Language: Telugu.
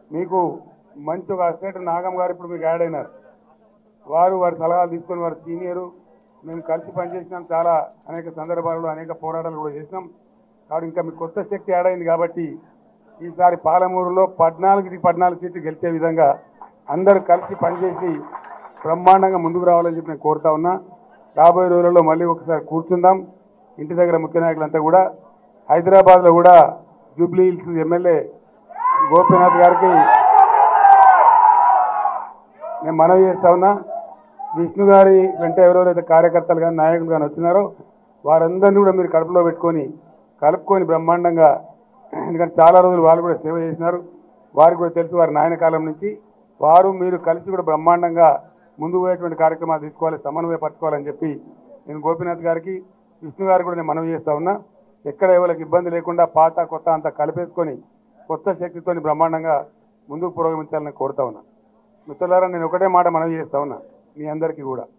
మీకు మంచి ఒక అసిస్టెంట్ నాగం గారు ఇప్పుడు మీకు యాడ్ అయినారు వారు వారి సలహాలు తీసుకొని వారు సీనియరు మేము కలిసి పనిచేసినాం చాలా అనేక సందర్భాలలో అనేక పోరాటాలు కూడా చేసినాం కాబట్టి ఇంకా మీకు కొత్త శక్తి యాడ్ అయింది కాబట్టి ఈసారి పాలమూరులో పద్నాలుగుకి పద్నాలుగు సీట్లు గెలిచే విధంగా అందరూ కలిసి పనిచేసి బ్రహ్మాండంగా ముందుకు రావాలని చెప్పి నేను కోరుతా ఉన్నా రాబోయే రోజులలో మళ్ళీ ఒకసారి కూర్చుందాం ఇంటి దగ్గర ముఖ్య నాయకులంతా కూడా హైదరాబాద్లో కూడా జూబ్లీ హిల్స్ ఎమ్మెల్యే గోపీనాథ్ గారికి నేను మనవి చేస్తా ఉన్నా విష్ణు గారి వెంట ఎవరెవరైతే కార్యకర్తలు కానీ నాయకులు కానీ వచ్చినారో వారందరినీ కూడా మీరు కడుపులో పెట్టుకొని కలుపుకొని బ్రహ్మాండంగా ఎందుకంటే చాలా రోజులు వాళ్ళు కూడా సేవ చేసినారు వారికి కూడా తెలుసు వారి నాయన కాలం నుంచి వారు మీరు కలిసి కూడా బ్రహ్మాండంగా ముందుకు పోయేటువంటి కార్యక్రమాలు తీసుకోవాలి సమన్వయపరచుకోవాలని చెప్పి నేను గోపీనాథ్ గారికి విష్ణు గారికి కూడా నేను మనవి చేస్తా ఉన్నా ఎక్కడ ఎవరికి ఇబ్బంది లేకుండా పాత కొత్త అంతా కలిపేసుకొని కొత్త శక్తితోని బ్రహ్మాండంగా ముందుకు పురోగమించాలని కోరుతా ఉన్నా మిత్రులారా నేను ఒకటే మాట మనవి చేస్తా ఉన్నా మీ అందరికీ కూడా